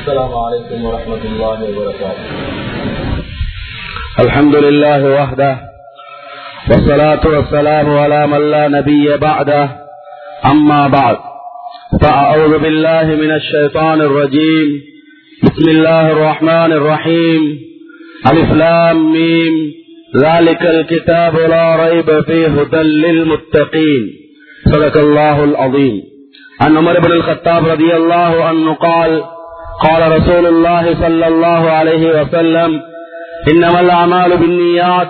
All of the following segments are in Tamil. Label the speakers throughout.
Speaker 1: السلام عليكم ورحمة الله وبركاته
Speaker 2: الحمد لله وحده والصلاة والسلام على من لا نبي بعده أما بعد فأعوذ بالله من الشيطان الرجيم بسم الله الرحمن الرحيم ألف لام ميم ذلك الكتاب لا ريب فيه هدى للمتقين صدق الله العظيم عن عمر بن الخطاب رضي الله عنه قال قال رسول الله صلى الله عليه وسلم إنما الأعمال بالنيات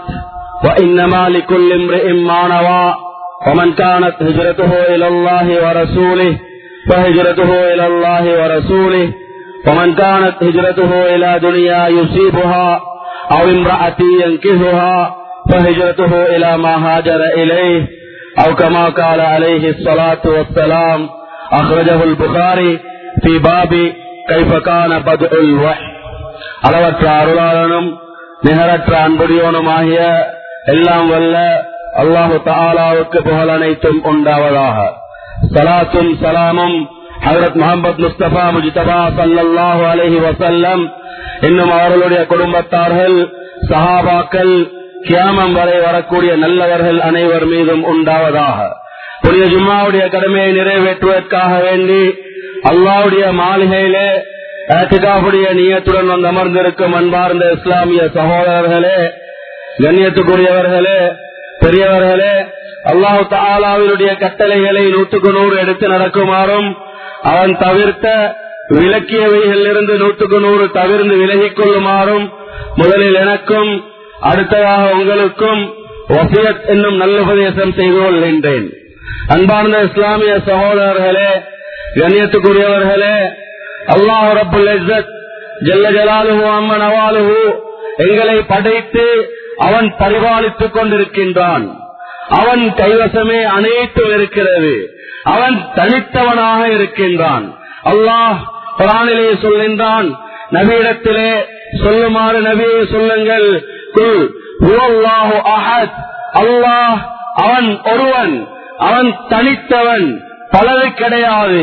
Speaker 2: وإنما لكل امرئ ما نوى ومن كانت هجرته إلى الله ورسوله فهجرته إلى الله ورسوله ومن كانت هجرته إلى دنيا يصيبها أو امرأة ينكهها فهجرته إلى ما هاجر إليه أو كما قال عليه الصلاة والسلام أخرجه البخاري في باب كيف كان بدء الوحي அளவற்ற அருளாளனும் நிகரற்ற அன்புடையோனுமாகிய எல்லாம் வல்ல அல்லாஹு தாலாவுக்கு புகழ் அனைத்தும் உண்டாவதாக சலாத்தும் சலாமும் ஹசரத் முகமது முஸ்தபா முஜிதபா சல்லாஹு அலஹி வசல்லம் இன்னும் அவர்களுடைய குடும்பத்தார்கள் சஹாபாக்கள் கியாமம் வரை வரக்கூடிய நல்லவர்கள் அனைவர் மீதும் உண்டாவதாக புனித ஜும்மாவுடைய கடமையை நிறைவேற்றுவதற்காக வேண்டி அல்லாவுடைய மாளிகையிலே ஆத்திகாவுடைய நீயத்துடன் வந்து அமர்ந்திருக்கும் அன்பார்ந்த இஸ்லாமிய சகோதரர்களே கண்ணியத்துக்குரியவர்களே பெரியவர்களே அல்லாஹு தாலாவினுடைய கட்டளைகளை நூற்றுக்கு நூறு எடுத்து நடக்குமாறும் அவன் தவிர்த்த விலக்கியவைகளிலிருந்து நூற்றுக்கு நூறு தவிர்ந்து விலகிக் கொள்ளுமாறும் முதலில் எனக்கும் அடுத்ததாக உங்களுக்கும் வசியத் என்னும் நல்லுபதேசம் செய்து கொள்கின்றேன் அன்பார்ந்த இஸ்லாமிய சகோதரர்களே கண்ணியத்துக்குரியவர்களே அல்லாஹ் ரபுல் இஸ்ஸத் ஜல்ல ஜலாலுஹு அம்ம நவாலுஹு எங்களை படைத்து அவன் பரிபாலித்துக் கொண்டிருக்கின்றான் அவன் கைவசமே அனைத்தும் இருக்கிறது அவன் தனித்தவனாக இருக்கின்றான் அல்லாஹ் குரானிலே சொல்கின்றான் நபியிடத்திலே சொல்லுமாறு நபியை சொல்லுங்கள் குல் ஹுவல்லாஹு அஹத் அல்லாஹ் அவன் ஒருவன் அவன் தனித்தவன் பலது கிடையாது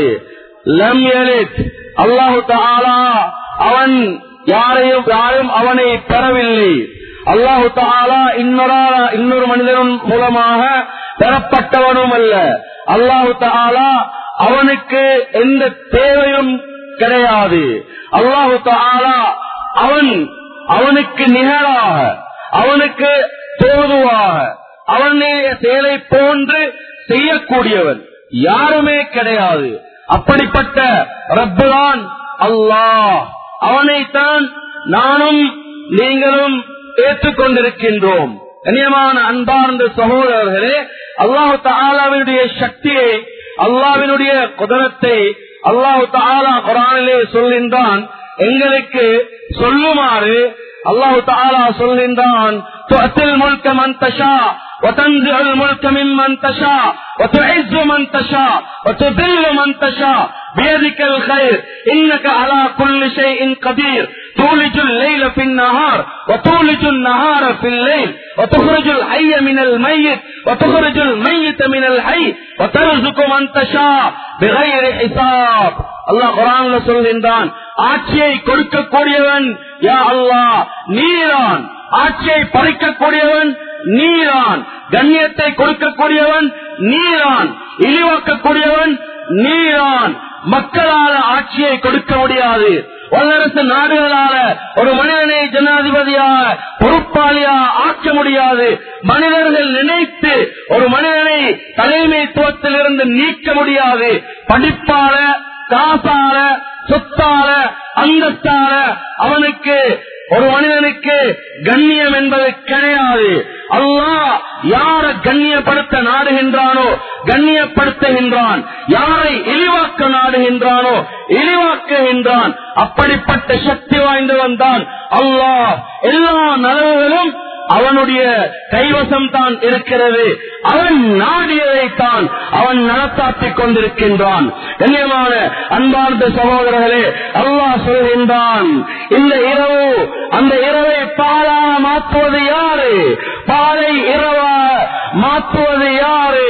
Speaker 2: லம் எலித் அல்லாஹு தாலா அவன் யாரையும் யாரும் அவனை பெறவில்லை அல்லாஹு தாலா இன்னொரு இன்னொரு மனிதன் மூலமாக பெறப்பட்டவனும் அல்ல அல்லாஹு தாலா அவனுக்கு எந்த தேவையும் கிடையாது அல்லாஹு தாலா அவன் அவனுக்கு நிகராக அவனுக்கு தோதுவாக அவனுடைய செயலை போன்று செய்யக்கூடியவன் யாருமே கிடையாது அப்படிப்பட்ட ரப்புதான் அல்லாஹ் அவனைத்தான் நானும் நீங்களும் ஏற்றுக்கொண்டிருக்கின்றோம் கண்ணியமான அன்பார்ந்த சகோதரர்களே அல்லாஹு தாலாவினுடைய சக்தியை அல்லாவினுடைய குதிரத்தை அல்லாஹு தாலா குரானிலே சொல்கின்றான் எங்களுக்கு சொல்லுமாறு அல்லாஹு தாலா சொல்கின்றான் الملك من تشاء وتنزع الملك ممن تشاء وتعز من تشاء وتذل من تشاء بيدك الخير إنك على كل شيء قدير تولج الليل في النهار وتولج النهار في الليل وتخرج الحي من الميت وتخرج الميت من الحي وترزق من تشاء بغير حساب الله قرآن சொல்கின்றான் ஆட்சியை கொடுக்கக்கூடியவன் யா அல்லாஹ் நீரான் ஆட்சியை பறிக்கக்கூடியவன் நீரான் கண்ணியத்தை கொடுக்கக்கூடியவன் நீரான் இழிவாக்கக்கூடியவன் நீரான் மக்களால் ஆட்சியை கொடுக்க முடியாது வல்லரசு நாடுகளால ஒரு மனிதனை ஜனாதிபதியாக பொறுப்பாளியாக ஆக்க முடியாது மனிதர்கள் நினைத்து ஒரு மனிதனை தலைமைத்துவத்தில் இருந்து நீக்க முடியாது படிப்பால காசால சொத்தால அந்தஸ்தால அவனுக்கு ஒரு மனிதனுக்கு கண்ணியம் என்பது கிடையாது அல்லாஹ் யாரை கண்ணியப்படுத்த நாடுகின்றானோ கண்ணியப்படுத்துகின்றான் யாரை இழிவாக்க நாடுகின்றானோ இழிவாக்குகின்றான் அப்படிப்பட்ட சக்தி வாய்ந்தவன் தான் அல்லாஹ் எல்லா நலவுகளும் அவனுடைய கைவசம் தான் இருக்கிறது அவன் நாடியதை தான் அவன் நடத்தாட்டிக் கொண்டிருக்கின்றான் கண்ணியமான அன்பார்ந்த சகோதரர்களே அல்லாஹ் சொல்கின்றான் இந்த இரவு அந்த இரவை பாலா மாற்றுவது யாரு பாலை இரவா மாற்றுவது யாரு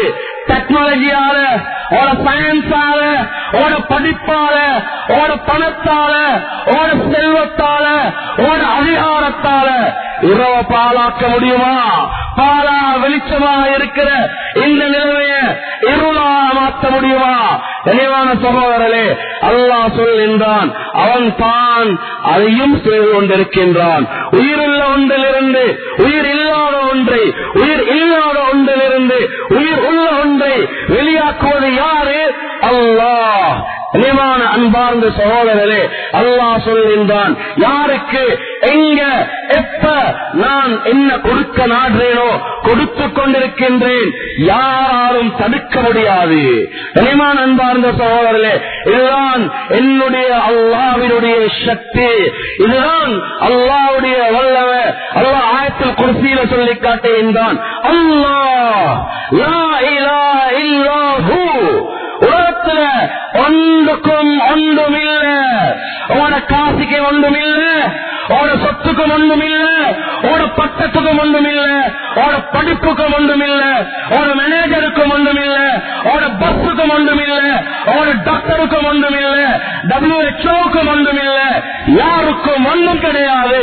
Speaker 2: டெக்னாலஜியால ஓட சயின்ஸால ஓட படிப்பால ஓட பணத்தால ஓட செல்வத்தால ஓட அதிகாரத்தால இரவ பாலாக்க முடியுமா பாலா வெளிச்சமாக இருக்கிற இந்த நிலைமைய இருளா மாற்ற முடியுமா தெளிவான சகோதரர்களே அல்லாஹ் சொல்கின்றான் அவன் தான் அதையும் செய்து கொண்டிருக்கின்றான் உயிருள்ள ஒன்றிலிருந்து உயிர் இல்லாத ஒன்றை உயிர் இல்லாத ஒன்றிலிருந்து உயிர் உள்ள ஒன்றை வெளியாக்குவது யாரு அல்லாஹ் நியமான அன்பார்ந்த சகோதரரே அல்லாஹ் சொல்கின்றான் யாருக்கு எங்க எப்ப நான் என்ன கொடுக்க நாடுறேனோ கொடுத்து கொண்டிருக்கின்றேன் யாராலும் தடுக்க முடியாது நியமான அன்பார்ந்த சகோதரர்களே இதுதான் என்னுடைய அல்லாவினுடைய சக்தி இதுதான் அல்லாவுடைய வல்லவ அல்லாஹ் ஆயத்தில் குர்சியில சொல்லி காட்டுகின்றான் அல்லாஹ் லா இலாஹ இல்லாஹு உலகத்துல ஒன்றுக்கும் ஒன்றும் இல்ல உன காசிக்கு ஒன்றும் இல்ல உன சொத்துக்கும் ஒன்றும் இல்ல உன பட்டத்துக்கும் ஒன்றும் இல்ல உன படிப்புக்கும் ஒன்றும் இல்ல உன மேனேஜருக்கும் ஒன்றும் இல்ல உன பஸ்ஸுக்கும் ஒன்றும் இல்ல உன டாக்டருக்கும் ஒன்றும் இல்ல டபிள்யூஹெச்ஓக்கும் ஒன்றும் இல்ல யாருக்கும் ஒன்றும் கிடையாது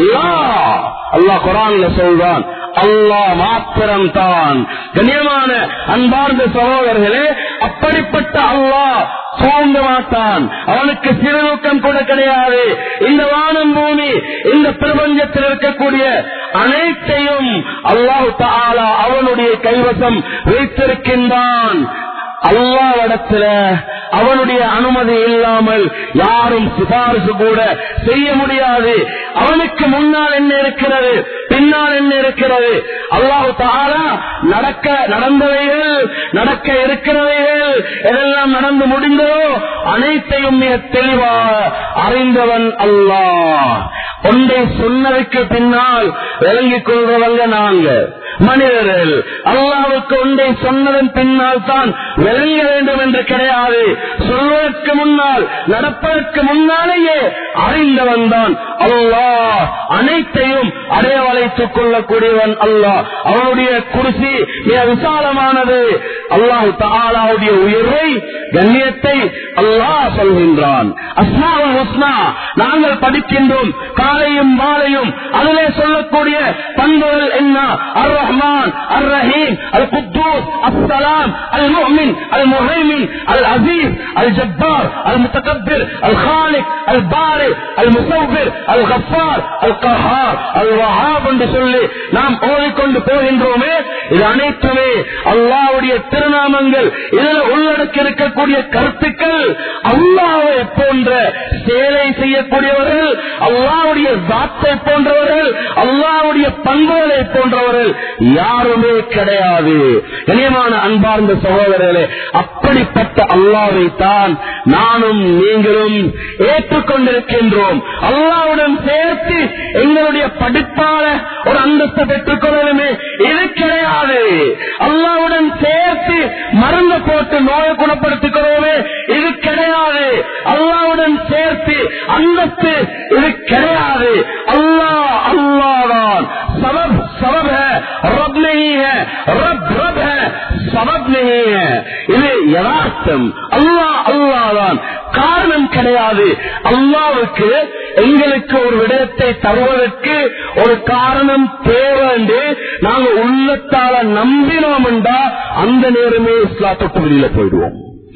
Speaker 2: அல்லாஹ் குரான்ல சொல்றான் அல்லாஹ் மாத்திரம் தான் கண்ணியமான அன்பார்ந்த சகோதரர்களே அப்படிப்பட்ட அல்லாஹ் தூங்க மாட்டான் அவனுக்கு சிறுநூக்கம் கூட கிடையாது இந்த வானம் பூமி இந்த பிரபஞ்சத்தில் இருக்கக்கூடிய அனைத்தையும் அல்லாஹு தாலா அவனுடைய கைவசம் வைத்திருக்கின்றான் அல்லாவிடத்துல அவனுடைய அனுமதி இல்லாமல் யாரும் சிபாரிசு கூட செய்ய முடியாது அவனுக்கு முன்னால் என்ன இருக்கிறது பின்னால் என்ன இருக்கிறது அல்லாஹு தாரா நடக்க நடந்தவைகள் நடக்க இருக்கிறவைகள் எதெல்லாம் நடந்து முடிந்ததோ அனைத்தையும் மிக தெளிவாக அறிந்தவன் அல்லாஹ் ஒன்றை சொன்னதுக்கு பின்னால் விளங்கிக் கொள்றவங்க நாங்க மனிதர்கள் அல்லாவுக்கு ஒன்றை சொன்னதன் பின்னால் தான் விளங்க வேண்டும் என்று கிடையாது சொல்வதற்கு முன்னால் நடப்பதற்கு முன்னாலேயே அறிந்தவன் தான் அல்லாஹ் அனைத்தையும் அடையவழைத்துக் கொள்ளக்கூடியவன் அல்லாஹ் அவனுடைய குருசி மிக விசாலமானது அல்லாஹு தாலாவுடைய உயர்வை கண்ணியத்தை அல்லாஹ் சொல்கின்றான் அஸ்மாவுல் ஹுஸ்னா நாங்கள் படிக்கின்றோம் காலையும் மாலையும் அதிலே சொல்லக்கூடிய பண்புகள் என்ன அர் ரஹ்மான் அர் ரஹீம் அல் குத்தூஸ் அஸ்ஸலாம் அல் முஹ்மின் அல் முஹைமின் அல் அசீஸ் அல் ஜப்பார் அல் முத்தகப்பிர் அல் ஹாலிக் அல் பாரி அல் முசவ்விர் அல் கஃபார் அல் கஹார் அல் வஹாப் என்று சொல்லி நாம் ஓதிக்கொண்டு போகின்றோமே இது அனைத்துமே அல்லாவுடைய திருநாமங்கள் இதில் உள்ளடக்கி இருக்கக்கூடிய கருத்துக்கள் அல்லாவை போன்ற சேவை செய்யக்கூடியவர்கள் அல்லாவுடைய தாத்தை போன்றவர்கள் அல்லாவுடைய பண்புகளை போன்றவர்கள் யாருமே கிடையாது கனியமான அன்பார்ந்த சகோதரர்களே அப்படிப்பட்ட அல்லாவை தான் நானும் நீங்களும் ஏற்றுக்கொண்டிருக்கின்றோம் அல்லாவுடன் சேர்த்து எங்களுடைய படிப்பால ஒரு அந்தஸ்து பெற்றுக் கொள்ளணுமே இது கிடையாது அல்லாவுடன் சேர்த்து மருந்து போட்டு நோயை குணப்படுத்திக் கொள்ளவே இது கிடையாது அல்லாவுடன் சேர்த்து அந்தஸ்து இது கிடையாது அல்லாஹ் அல்லாதான் सबब सबब है रब नहीं है रब रब है सबब नहीं है இது யதார்த்தம் அல்லாஹ் அல்லாதான் காரணம் கிடையாது அல்லாவுக்கு எங்களுக்கு ஒரு விடயத்தை தருவதற்கு ஒரு காரணம் தேவை என்று நாங்க உள்ளத்தால நம்பினோம் என்றா அந்த நேரமே இஸ்லாத்துக்கு வெளியில போயிடுவோம்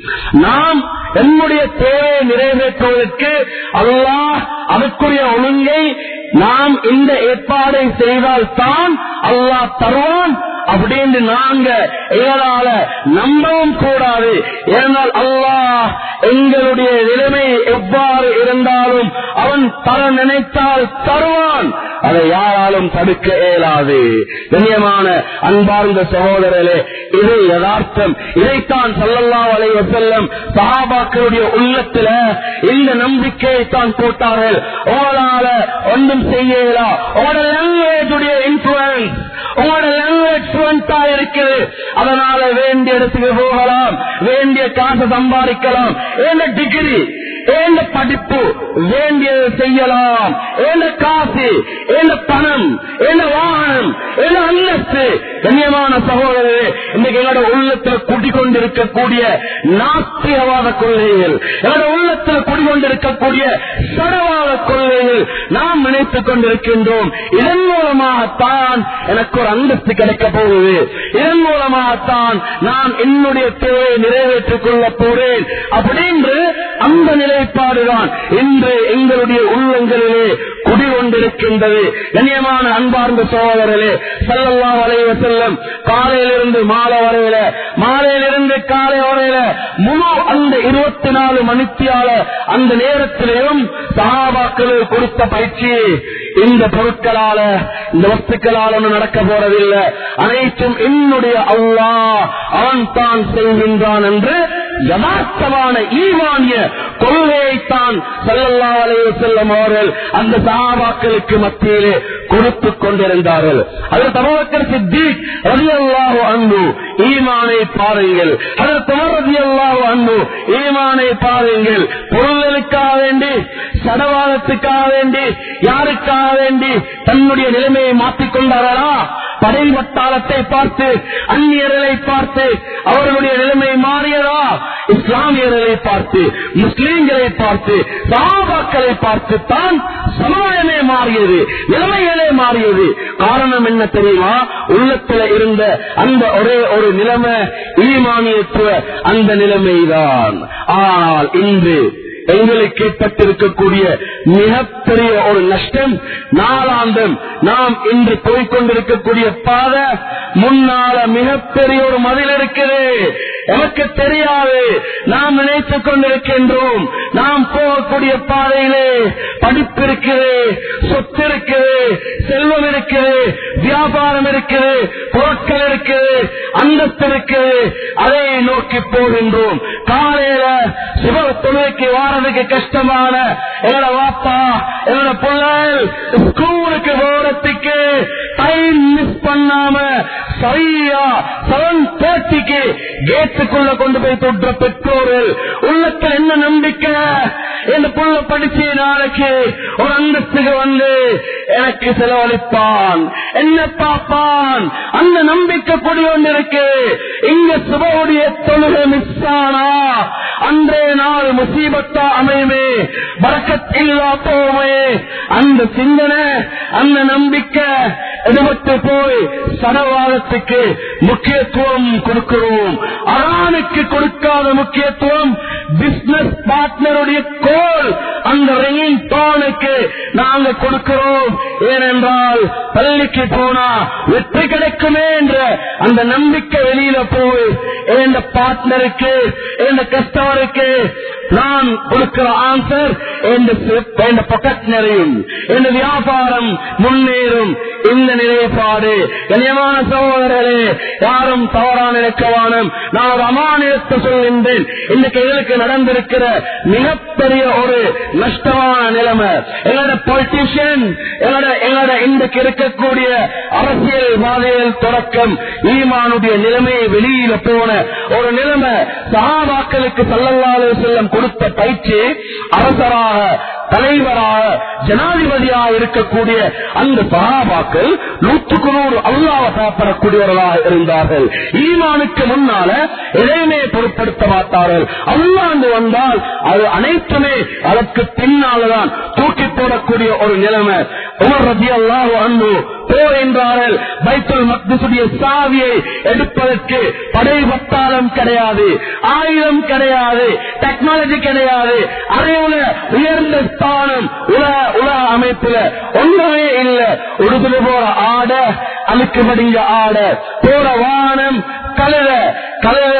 Speaker 2: நாம் என்னுடைய தேவையை நிறைவேற்றுவதற்கு அல்லாஹ் அதற்குரிய ஒழுங்கை நாம் இந்த ஏற்பாடை செய்தால் தான் அல்லாஹ் தருவான் அப்படின்னு நாங்க எங்களால நம்பவும் கூடாது ஏனால் அல்லாஹ் எங்களுடைய நிலைமை எவ்வாறு இருந்தாலும் அவன் தர நினைத்தால் தருவான் அதை யாராலும் தடுக்க இயலாது கண்ணியமான அன்பார்ந்த சகோதரர்களே இது யதார்த்தம் இதைத்தான் சொல்லல்லா வளைவ செல்லம் சகாபாக்களுடைய உள்ளத்துல இந்த நம்பிக்கையை தான் போட்டார்கள் உங்களால ஒன்றும் செய்யலா உங்களோட லாங்குவேஜ் உடைய இன்ஃபுளுன்ஸ் உங்களோட லாங்குவேஜ் ஃப்ளூவன்டா இருக்குது அதனால வேண்டிய இடத்துக்கு போகலாம் வேண்டிய காசை சம்பாதிக்கலாம் என்ன டிகிரி ஏந்த படிப்பு வேண்டியது செய்யலாம் ஏந்த காசு ஏந்த பணம் ஏந்த வாகனம் ஏந்த அந்தஸ்து கண்ணியமான சகோதரரே இன்னைக்கு எங்களோட உள்ளத்தில் குடிக்கொண்டிருக்கக்கூடிய நாஸ்திகவாத கொள்கைகள் எங்களோட உள்ளத்தில் குடிக்கொண்டிருக்கக்கூடிய சடவாத கொள்கைகள் நாம் நினைத்துக் கொண்டிருக்கின்றோம் இதன் மூலமாகத்தான் எனக்கு ஒரு அந்தஸ்து கிடைக்க போகுது இதன் மூலமாகத்தான் நான் என்னுடைய தேவையை நிறைவேற்றிக் கொள்ள போறேன் அப்படின்னு அந்த நிலைப்பாடுதான் இன்று எங்களுடைய உள்ளங்களிலே குடிகொண்டிருக்கின்றது கண்ணியமான அன்பார்ந்த சோதரர்களே சல்லல்லா வரைவ செல்லும் காலையிலிருந்து மாலை வரையில மாலையிலிருந்து காலை வரையில முழு அந்த இருபத்தி நாலு மணித்தியால அந்த நேரத்திலேயும் சகாபாக்கள் கொடுத்த பயிற்சி இந்த பொருட்களால இந்த வஸ்துக்களால் ஒன்றும் நடக்க போறதில்லை அனைத்தும் என்னுடைய அல்லா அவன் தான் செய்கின்றான் என்று யதார்த்தமான ஈவானிய கொள்கையைத்தான் செல்லல்லா அலைய செல்லும் அவர்கள் அந்த சகாபாக்களுக்கு மத்தியிலே கொடுத்துக் கொண்டிருந்தார்கள் அது தபவக்கர் சித்திக் ரவி அல்லாஹு அன்பு ஈமானை பாருங்கள் அது துமர் ரவி அல்லாஹு அன்பு ஈமானை பாருங்கள் பொருள்களுக்காக வேண்டி சடவாதத்துக்காக வேண்டி யாருக்காக வேண்டி தன்னுடைய நிலைமையை மாற்றிக் கொண்டார்களா படை வட்டாரத்தை பார்த்து அந்நியர்களை பார்த்து அவர்களுடைய நிலைமை மாறியதா இஸ்லாமியர்களை பார்த்து முஸ்லீம்களை பார்த்து சகாபாக்களை பார்த்து தான் சமுதாயமே மாறியது நிலைமைகளே மாறியது காரணம் என்ன தெரியுமா உள்ளத்துல இருந்த அந்த ஒரே ஒரு நிலைமை ஈமானியத்துவ அந்த நிலைமைதான் ஆனால் இன்று எங்களுக்கு ஏற்பட்டிருக்கக்கூடிய மிகப்பெரிய ஒரு நஷ்டம் நாளாந்தம் நாம் இன்று போய்கொண்டிருக்கக்கூடிய பாதை முன்னால மிகப்பெரிய ஒரு மதில் இருக்குது எனக்கு தெரியாது நாம் நினைத்துக் கொண்டிருக்கின்றோம் நாம் போகக்கூடிய பாதையிலே படிப்பு இருக்குது சொத்து இருக்குது செல்வம் இருக்குது வியாபாரம் இருக்குது பொருட்கள் இருக்குது அந்தஸ்து இருக்குது அதை நோக்கி போகின்றோம் காலையில சுப தொழுகைக்கு வாரதுக்கு கஷ்டமான எங்களோட வாப்பா எங்களோட பிள்ளைகள் ஸ்கூலுக்கு போறதுக்கு டைம் மிஸ் பண்ணாம சரியா செவன் தேர்ட்டிக்கு கேட்டுக்குள்ள கொண்டு போய் தொற்ற பெற்றோர்கள் உள்ளத்துல என்ன நம்பிக்கை இந்த புள்ள படிச்சு நாளைக்கு ஒரு அந்தஸ்துக்கு வந்து எனக்கு செலவழிப்பான் என்ன பார்ப்பான் அந்த நம்பிக்கை கொடி கொண்டிருக்கு இங்க சுபவுடைய தொழுகை மிஸ் ஆனா அன்றைய நாள் முசீபத்தா அமையுமே பறக்கத் இல்லா போவே அந்த சிந்தனை அந்த நம்பிக்கை எடுபட்டு போய் சடவாதத்துக்கு முக்கியத்துவம் கொடுக்கிறோம் அரானுக்கு கொடுக்காத முக்கியத்துவம் பிசினஸ் பார்ட்னருடைய கோல் அந்த ரிங்கிங் டோனுக்கு நாங்க கொடுக்கிறோம் ஏனென்றால் பள்ளிக்கு போனா வெற்றி கிடைக்குமே என்ற அந்த நம்பிக்கை வெளியில போய் எந்த பார்ட்னருக்கு எந்த கஸ்டமருக்கு நான் கொடுக்கிற ஆன்சர் எந்த பொக்கெட் நிறையும் எந்த வியாபாரம் முன்னேறும் இந்த நிலைப்பாடு கண்ணியமான சகோதரர்களே யாரும் தவறான நினைக்கவானும் நான் ஒரு அமானியத்தை சொல்கின்றேன் இன்னைக்கு எங்களுக்கு நடந்திருக்கிற மிகப்பெரிய ஒரு நஷ்டமான நிலைமை எங்களோட பொலிட்டீஷியன் எங்களோட எங்களோட இன்றைக்கு இருக்கக்கூடிய அரசியல் வாதிகள் தொடக்கம் ஈமானுடைய நிலைமையை வெளியில போன ஒரு நிலைமை சகாபாக்களுக்கு சல்லல்லாலே செல்லம் கொடுத்த பயிற்சி அரசராக தலைவராக ஜனாதிபதியாக இருக்கக்கூடிய அந்த சகாபாக்கள் நூற்றுக்கு நூறு அல்லாவ சாப்பிடக்கூடியவர்களாக இருந்தார்கள் ஈமானுக்கு முன்னால எதையுமே பொருட்படுத்த மாட்டார்கள் அல்லாண்டு வந்தால் அது அனைத்துமே அதற்கு பின்னால்தான் தூக்கி போடக்கூடிய ஒரு நிலைமை உமர் ரதி அல்லாஹ் அன்பு போ என்றார்கள் பைத்துல் மக்துடைய சாவியை எடுப்பதற்கு படை வட்டாரம் கிடையாது ஆயுதம் கிடையாது டெக்னாலஜி கிடையாது அறிவுல உயர்ந்த ஸ்தானம் உலக உலக அமைப்புல ஒன்றுமே இல்ல உடுதுல போற ஆட அழுக்கு படிஞ்ச ஆட போற வானம் கலர கலர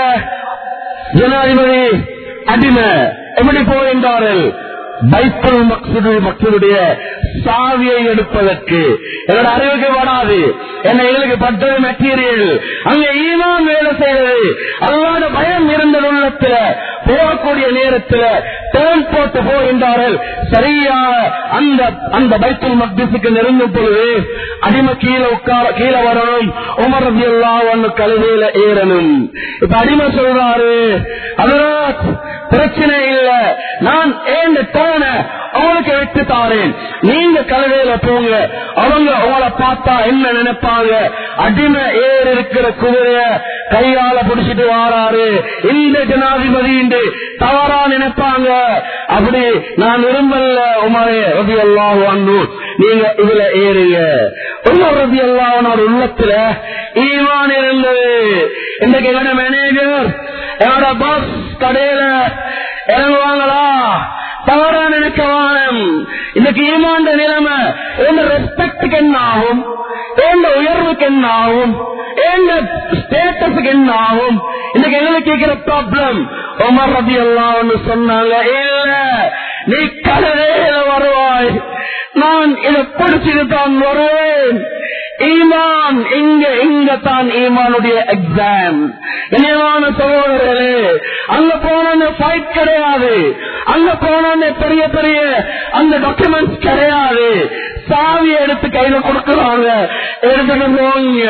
Speaker 2: ஜனாதிபதி அடிமை எப்படி போகின்றார்கள் பைத்தல் மக்சுடு மக்களுடைய சாவியை எடுப்பதற்கு எங்களோட அறிவுக்கு வராது என்ன எங்களுக்கு பட்டது மெட்டீரியல் அங்க ஈமான் வேலை செய்யறது அல்லாத பயம் இருந்த உள்ளத்துல போகக்கூடிய நேரத்தில் டேர்ன் போட்டு போகின்றார்கள் சரியா அந்த அந்த பைத்துல் மக்திசுக்கு நெருங்கும் பொழுது அடிமை கீழே உட்கார கீழே வரணும் உமர் ரவி எல்லாம் கழுதையில ஏறணும் இப்ப அடிமை சொல்றாரு அதனால் பிரச்சனை இல்ல நான் ஏன் டேர்ன அவங்களுக்கு விட்டு தாரேன் நீங்க கழுதையில போங்க அவங்க உங்களை பார்த்தா என்ன நினைப்பாங்க அடிமை ஏர் இருக்கிற குதிரைய கையால புடிச்சிட்டு வாராரு இந்த ஜனாதிபதி என்று தவறா நினைப்பாங்க அப்படி நான் விரும்பல உமரே ரவி எல்லாம் வந்து நீங்க இதுல ஏறுங்க உமர் ரவி எல்லாம் உள்ளத்துல ஈமான் இருந்தது இன்றைக்கு என்னோட மேனேஜர் என்னோட பாஸ் கடையில இறங்குவாங்களா தவறா நினைக்க வானம் இன்னைக்கு ஈமாண்ட நிலைமை எந்த ரெஸ்பெக்டுக்கு என்ன ஆகும் எந்த உயர்வுக்கு என்ன ஆகும் எந்த ஸ்டேட்டஸுக்கு என்ன ஆகும் இன்னைக்கு எங்களுக்கு கேட்கிற ப்ராப்ளம் உமர் ரபி எல்லாம் சொன்னாங்க இல்ல நீ கலரையில வருவாய் நான் இதை பிடிச்சிட்டு தான் வருவேன் ஈமான் இங்க இங்க தான் ஈமானுடைய எக்ஸாம் இனியமான சகோதரர்களே அங்க போன ஃபைட் கிடையாது அங்க போன பெரிய பெரிய அந்த டாக்குமெண்ட்ஸ் கிடையாது சாவி எடுத்து கையில கொடுக்குறாங்க எடுத்துட்டு போங்க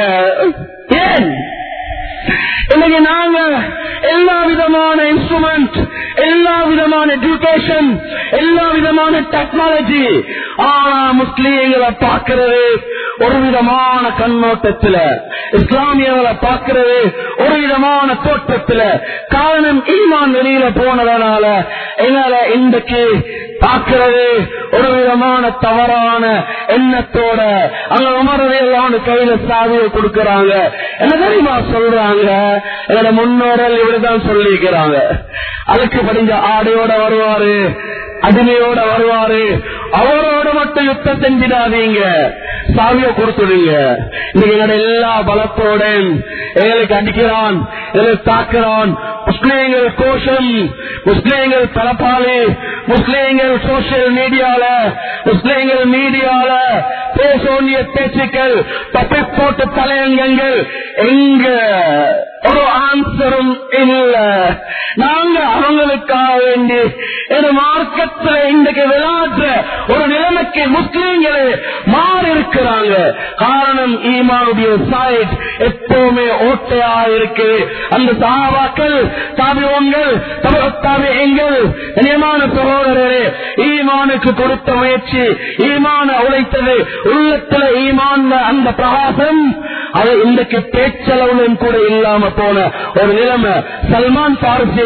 Speaker 2: ஏன் இன்னைக்கு நாங்க எல்லா விதமான இன்ஸ்ட்ருமெண்ட் எல்லா விதமான எஜுகேஷன் எல்லா விதமான டெக்னாலஜி ஆனா முஸ்லீம்களை பார்க்கிறது ஒரு விதமான கண்ணோட்டத்துல இஸ்லாமியர்களை பார்க்கிறது ஒரு விதமான தோட்டத்துல காரணம் ஈமான் வெளியில போனதனால என்னால இன்றைக்கு பார்க்கிறது ஒரு விதமான தவறான எண்ணத்தோட அங்க உமரவையெல்லாம் கையில சாவியை கொடுக்கறாங்க என்ன தெரியுமா சொல்றாங்க என்னோட முன்னோர்கள் இப்படிதான் சொல்லிக்கிறாங்க அதுக்கு படிஞ்ச ஆடையோட வருவாரு அடிமையோட வருவாரு அவரோட மட்டும் யுத்தம் செஞ்சிடாதீங்க சாவிய கொடுத்துடுங்க இன்னைக்கு எங்களோட எல்லா பலத்தோட எங்களுக்கு அடிக்கிறான் எங்களுக்கு தாக்குறான் முஸ்லீம்கள் கோஷம் முஸ்லீம்கள் தலப்பாளி முஸ்லீம்கள் சோசியல் மீடியால முஸ்லீம்கள் மீடியால பேச வேண்டிய பேச்சுக்கள் டபிக் போட்டு தலையங்கங்கள் எங்க ஒரு ஆன்சரும் இல்ல நாங்க அவங்களுக்காக வேண்டி ஒரு மார்க்கத்துல இன்றைக்கு விளையாட்டு ஒரு நிலைமைக்கு முஸ்லீம்களே மாறி இருக்கிறாங்க காரணம் ஈமானுடைய சைட் எப்பவுமே ஓட்டையா இருக்கு அந்த சாபாக்கள் தாபிவங்கள் தாபியங்கள் கனியமான சகோதரரே ஈமானுக்கு கொடுத்த முயற்சி ஈமான உழைத்தது உள்ளத்துல ஈமான அந்த பிரகாசம் அது இன்றைக்கு பேச்சளவுலும் கூட இல்லாம போன ஒரு நிலைமை சல்மான் பாரசி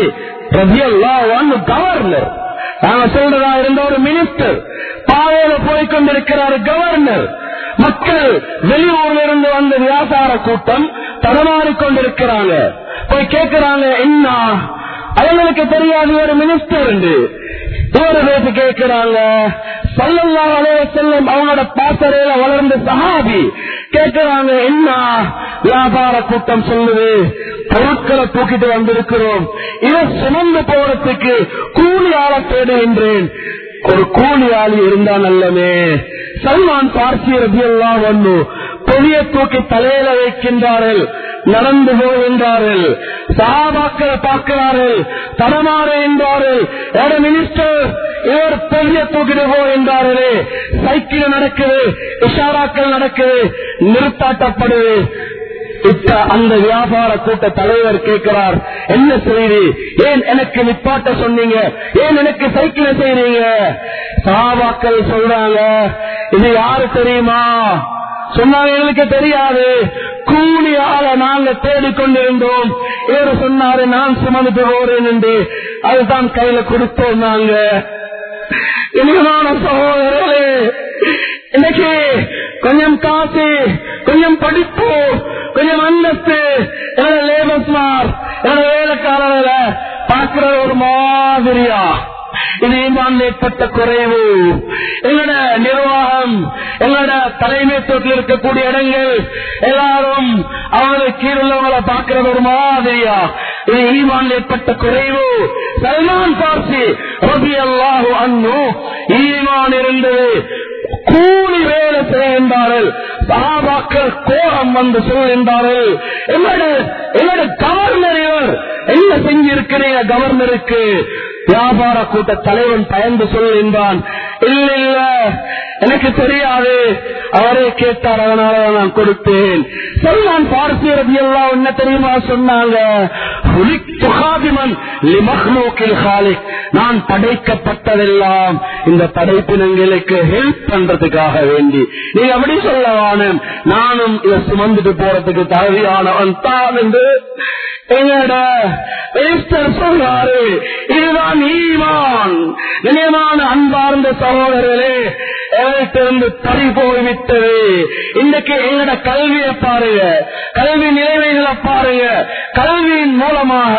Speaker 2: கவர்னர் நாங்க சொல்றதா இருந்த ஒரு மினிஸ்டர் பாதையில போய்கொண்டிருக்கிறார் கவர்னர் மக்கள் வெளியூர்ல இருந்து வந்த வியாபார கூட்டம் தடமாறிக் கொண்டிருக்கிறாங்க போய் கேட்கிறாங்க என்ன அவங்களுக்கு தெரியாது ஒரு மினிஸ்டர் ஒரு பேசி கேட்கிறாங்க சல்லல்லா அலைய செல்லும் அவங்களோட பாசறையில வளர்ந்த சஹாபி கேட்கிறாங்க என்ன வியாபார கூட்டம் சொல்லுது பொருட்களை தூக்கிட்டு வந்திருக்கிறோம் இதை சுமந்து போறதுக்கு கூலி ஆள தேடுகின்றேன் ஒரு கூலி ஆளி இருந்தா நல்லமே சல்மான் பார்சி ரபி எல்லாம் வந்து பெரிய தூக்கி தலையில வைக்கின்றார்கள் நடந்து போகின்றார்கள் சகாபாக்களை பார்க்கிறார்கள் தடமாறுகின்றார்கள் மினிஸ்டர் இவர் பெரிய தூக்கிட்டு போகின்றார்களே சைக்கிள் நடக்குது இஷாராக்கள் நடக்குது நிறுத்தாட்டப்படுது இப்ப அந்த வியாபார கூட்ட தலைவர் கேட்கிறார் என்ன செய்தி ஏன் எனக்கு நிப்பாட்ட சொன்னீங்க ஏன் எனக்கு சைக்கிளை செய்றீங்க சாபாக்கள் சொல்றாங்க இது யாரு தெரியுமா சொன்னாங்க எங்களுக்கு தெரியாது கூலியால நாங்க தேடிக்கொண்டிருந்தோம் இவர் சொன்னாரு நான் சுமந்து போறேன் என்று அதுதான் கையில கொடுத்தோம் நாங்க இனிமான சகோதரர்களே இன்னைக்கு கொஞ்சம் காசு கொஞ்சம் படிப்பு கொஞ்சம் அந்தஸ்து என்னோட லேபர் ஸ்மார் என்னோட வேலைக்காரர்கள பார்க்கிற ஒரு மாதிரியா இது ஈமான் ஏற்பட்ட குறைவு எங்களோட நிர்வாகம் எங்களோட தலைமைத்துவத்தில் இருக்கக்கூடிய இடங்கள் எல்லாரும் அவங்களுக்கு கீழுள்ளவங்களை பார்க்கிறது ஒரு மாதிரியா இது ஈமான் ஏற்பட்ட குறைவு சல்மான் பார்சி ரபி அல்லாஹு அன்னு ஈமான் இருந்தது கூலி வேலை செய்கின்றார்கள் சகாபாக்கள் கோபம் வந்து சொல்கின்றார்கள் எங்களோட எங்களோட கவர்னர் இவர் என்ன செஞ்சிருக்கிறீங்க கவர்னருக்கு வியாபார கூட்ட தலைவன் பயந்து சொல்கின்றான் இல்ல இல்ல எனக்கு தெரியாது அவரே கேட்டார் அதனால நான் கொடுத்தேன் சொல்லான் பார்சி ரவி எல்லாம் என்ன தெரியுமா சொன்னாங்க "ஹுலிக்து ஹாதிமன் லிமஹ்லூக்கில் ஹாலிக்." நான் படைக்கப்பட்டதெல்லாம் இந்த படைப்பினங்களுக்கு ஹெல்ப் பண்றதுக்காக வேண்டி நீங்க அப்படி சொல்ல வானம் நானும் இதை சுமந்துட்டு போறதுக்கு தகுதியானவன் தான் என்று எங்கட மினிஸ்டர் சொல்றாரு இதுதான் ஈமான் நினைவான அன்பார்ந்த சகோதரர்களே எங்கிட்டிருந்து பறி போய்விட்டது இன்றைக்கு எங்கட கல்வியை பாருங்க கல்வி நிலைமைகளை பாருங்க கல்வியின் மூலமாக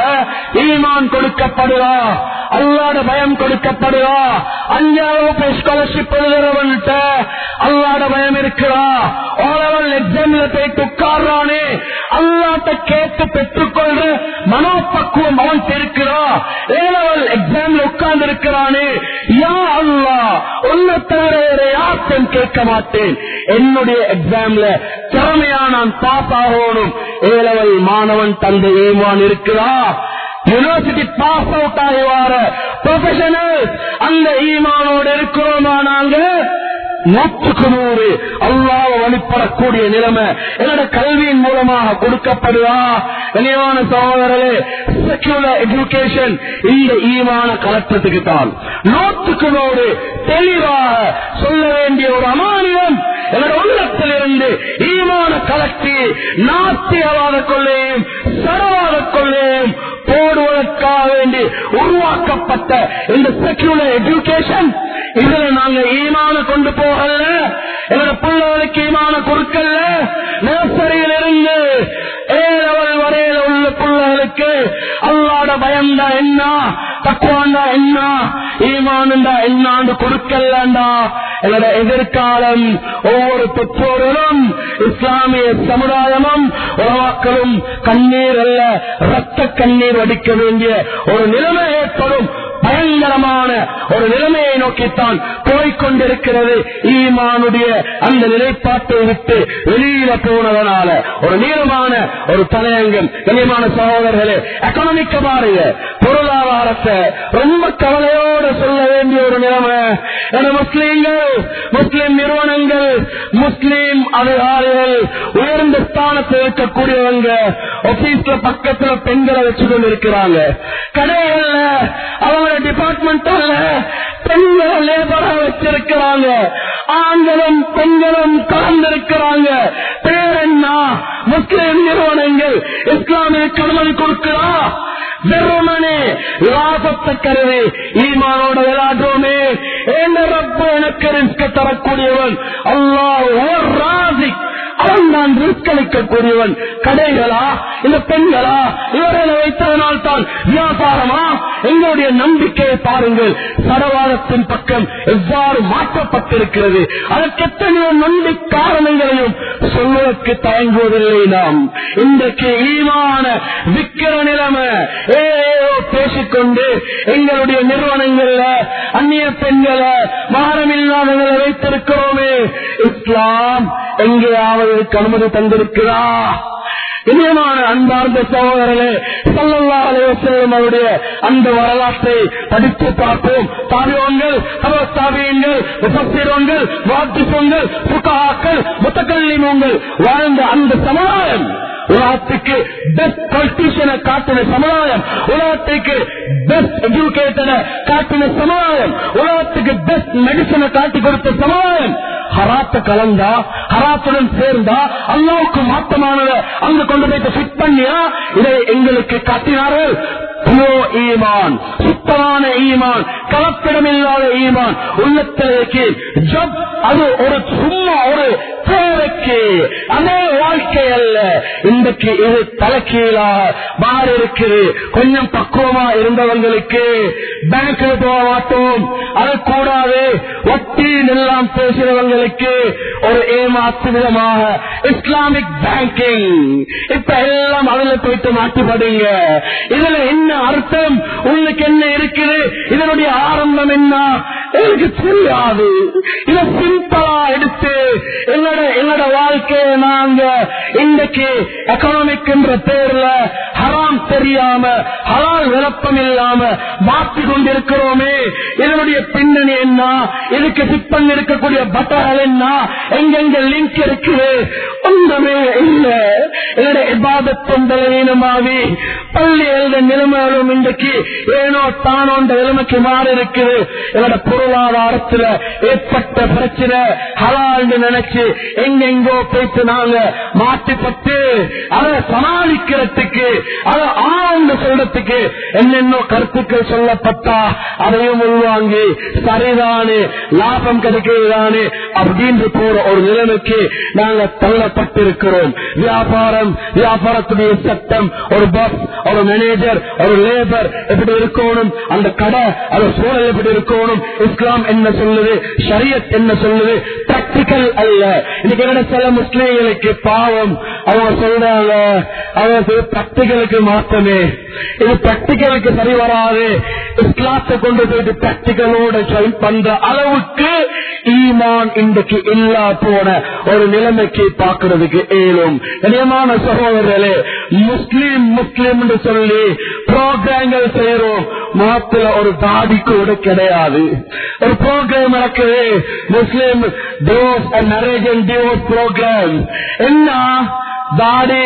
Speaker 2: ஈமான் கொடுக்கப்படுதா அல்லாட பயம் கொடுக்கப்படுதா அஞ்சாவது ஸ்காலர்ஷிப் எழுதுறவன்ட்ட அல்லாட பயம் இருக்கிறா ஓலவல் எக்ஸாம்ல போயிட்டு உட்கார்றானே அல்லாட்ட கேட்டு பெற்றுக்கொள்ற மனோபக்குவம் அவன் இருக்கிறா ஏலவல் எக்ஸாம்ல உட்கார்ந்து இருக்கிறானே யா அல்லா உன்னை தவிர வேற யார்த்தையும் கேட்க மாட்டேன் என்னுடைய எக்ஸாம்ல திறமையா நான் பாஸ் ஆகணும் ஏலவல் மாணவன் தந்தை ஏமான் இருக்கிறா யூனிவர்சிட்டி பாஸ் அவுட் ஆகி வார ப்ரொஃபஷனல் அந்த ஈமானோடு இருக்கிறோமா நாங்க நூற்றுக்கு நூறு அல்லாஹ் வழிபடக்கூடிய நிலைமை என்னோட கல்வியின் மூலமாக கொடுக்கப்படுதா கனிவான சகோதரர்களே செக்யூலர் எஜுகேஷன் இந்த ஈமான கலற்றத்துக்கு தான் நூற்றுக்கு நூறு தெளிவாக சொல்ல வேண்டிய ஒரு அமானியம் என்னோட உள்ளத்திலிருந்து ஈமான கலட்டி நாத்தியவாத கொள்ளையும் சரவாத கொள்ளையும் போடுவதற்காக வேண்டி உருவாக்கப்பட்ட இந்த செக்யூலர் எஜுகேஷன் இதுல நாங்க ஈமான கொண்டு போகல எங்களோட பிள்ளைகளுக்கு ஈமான கொடுக்கல நர்சரியில் இருந்து ஏழவல் வரையில உள்ள பிள்ளைகளுக்கு அல்லாட பயம்டா என்ன தக்குவாண்டா என்ன ஈமானுண்டா என்னாண்டு கொடுக்கலண்டா என்னோட எதிர்காலம் ஒவ்வொரு பெற்றோர்களும் இஸ்லாமிய சமுதாயமும் உறவாக்களும் கண்ணீர் அல்ல ரத்த கண்ணீர் வடிக்க வேண்டிய ஒரு நிலைமை ஏற்படும் பயங்கரமான ஒரு நிலைமையை நோக்கித்தான் போய்கொண்டிருக்கிறது ஈமானுடைய அந்த நிலைப்பாட்டை விட்டு வெளியில போனதனால ஒரு நீளமான ஒரு தலையங்கம் கண்ணியமான சகோதரர்களே எக்கனாமிக்க பாருங்க பொருளாதாரத்தை ரொம்ப கவலையோடு சொல்ல வேண்டிய ஒரு நிலைமை என முஸ்லீம்கள் முஸ்லிம் நிறுவனங்கள் முஸ்லீம் அதிகாரிகள் உயர்ந்த ஸ்தானத்தில் இருக்கக்கூடியவங்க ஆபீஸ்ல பக்கத்துல பெண்களை வச்சு கொண்டு இருக்கிறாங்க கடைகள்ல அவங்க டிபார்ட்மெண்ட் பெண்களை லேபரா வச்சிருக்கிறாங்க ஆண்களும் பெண்களும் கலந்திருக்கிறாங்க பேர் என்ன முஸ்லிம் நிறுவனங்கள் இஸ்லாமிய அனுமதி கொடுக்கிறா வெறுமனே லாபத்தை கருதி ஈமானோட விளையாடுறோமே என்ன ரப்ப எனக்கு ரிஸ்க தரக்கூடியவன் அல்லாஹ் ஒரு ராசி அவன் தான் ரிஸ்க் அளிக்கக்கூடியவன் கடைகளா இந்த பெண்களா இவர்களை வைத்ததனால் தான் வியாபாரமா எங்களுடைய நம்பிக்கையை பாருங்கள் சடவாதத்தின் பக்கம் எவ்வாறு மாற்றப்பட்டிருக்கிறது அதற்கு எத்தனையோ நொண்டி காரணங்களையும் சொல்வதற்கு தயங்குவதில்லை நாம் இன்றைக்கு ஈமான விக்கிர நிலைமை ஏதோ பேசிக்கொண்டு எங்களுடைய நிறுவனங்கள்ல அந்நிய பெண்களை மாறமில்லாதவர்களை வைத்திருக்கிறோமே இஸ்லாம் எங்கேயாவது இதுக்கு அனுமதி தந்திருக்கிறா இனியமான அன்பார்ந்த சகோதரர்களே சல்லல்லா அலைவசம் அவருடைய அந்த வரலாற்றை படித்து பார்ப்போம் தாபியங்கள் தபஸ்தாபியங்கள் முப்பத்திரங்கள் வாத்திசங்கள் புகாக்கள் முத்தக்கல்லிமங்கள் வாழ்ந்த அந்த சமுதாயம் உலகத்துக்கு பெஸ்ட் பொலிட்டீஷியனை காட்டின சமுதாயம் உலகத்துக்கு பெஸ்ட் எஜுகேட்டனை காட்டின சமுதாயம் உலகத்துக்கு பெஸ்ட் மெடிசனை காட்டி கொடுத்த சமுதாயம் ஹராத்த கலந்தா ஹராத்துடன் சேர்ந்தா அல்லாவுக்கு மாற்றமானத அங்க கொண்டு போயிட்டு ஃபிட் பண்ணியா இதை எங்களுக்கு காட்டினார்கள் ஈமான் சுத்தமான ஈமான் கலப்பிடமில்லாத ஈமான் உள்ளத்திற்கு ஜப் அது ஒரு சும்மா ஒரு தேவைக்கு அதே வாழ்க்கை அல்ல இன்றைக்கு இது தலைக்கீழா மாறி இருக்குது கொஞ்சம் பக்குவமா இருந்தவங்களுக்கு பேங்க்ல போக மாட்டோம் அது கூடாது வட்டி எல்லாம் பேசுறவங்களுக்கு ஒரு ஏமாத்து விதமாக இஸ்லாமிக் பேங்கிங் இப்ப எல்லாம் அதுல போயிட்டு மாட்டிப்படுங்க இதுல என்ன அர்த்தம் உங்களுக்கு என்ன இருக்குது இதனுடைய ஆரம்பம் என்ன எனக்கு தெரியாது இத சிம்பிளா எடுத்து எங்களோட எங்களோட வாழ்க்கையை நாங்க இன்னைக்கு எக்கனாமிக் என்ற பேர்ல ஹராம் தெரியாம ஹலால் விளப்பம் இல்லாம மாற்றி கொண்டிருக்கிறோமே இதனுடைய பின்னணி என்ன இதுக்கு சிப்பன் இருக்கக்கூடிய பட்டர்கள் என்ன எங்கெங்க லிங்க் இருக்குது ஒன்றுமே இல்ல என்னுடைய இபாதத்தும் பலவீனமாவி பள்ளி எழுத நிலைமைகளும் இன்றைக்கு ஏனோ தானோன்ற நிலைமைக்கு மாறி இருக்குது என்னோட பொருளாதாரத்துல ஏற்பட்ட பிரச்சனை ஹலால்னு நினைச்சு எங்கெங்கோ போயிட்டு நாங்க மாட்டிப்பட்டு அதை சமாளிக்கிறதுக்கு அதை ஆழ்ந்து சொல்றதுக்கு என்னென்ன கருத்துக்கள் சொல்லப்பட்டா அதையும் உள்வாங்கி சரிதானே லாபம் கிடைக்கிறதானே அப்படின்னு போற ஒரு நிலைமைக்கு நாங்க தள்ளப்பட்டிருக்கிறோம் வியாபாரம் வியாபாரத்துடைய சட்டம் ஒரு பஸ் ஒரு மேனேஜர் ஒரு லேபர் எப்படி இருக்கணும் அந்த கடை அது சூழல் எப்படி இருக்கணும் இஸ்லாம் என்ன சொல்லுது ஷரியத் என்ன சொல்லுது பிராக்டிக்கல் அல்ல இன்னைக்கு என்ன சில முஸ்லீம்களுக்கு பாவம் அவங்க சொல்றாங்க அவங்க பிராக்டிக்கலுக்கு மாற்றமே இது பிராக்டிக்கலுக்கு சரி வராது இஸ்லாத்தை கொண்டு போயிட்டு பிராக்டிக்கலோட ஜாயின் பண்ற அளவுக்கு ஈமான் இன்றைக்கு இல்லா போன ஒரு நிலைமைக்கு பார்க்கறதுக்கு ஏழும் கனியமான சகோதரர்களே முஸ்லீம் முஸ்லீம் என்று சொல்லி புரோகிராம்கள் செய்யறோம் மாத்துல ஒரு தாடி கூட கிடையாது ஒரு ப்ரோக்ராம் நடக்குது Muslim divorce and marriage and divorce program என்ன தாடி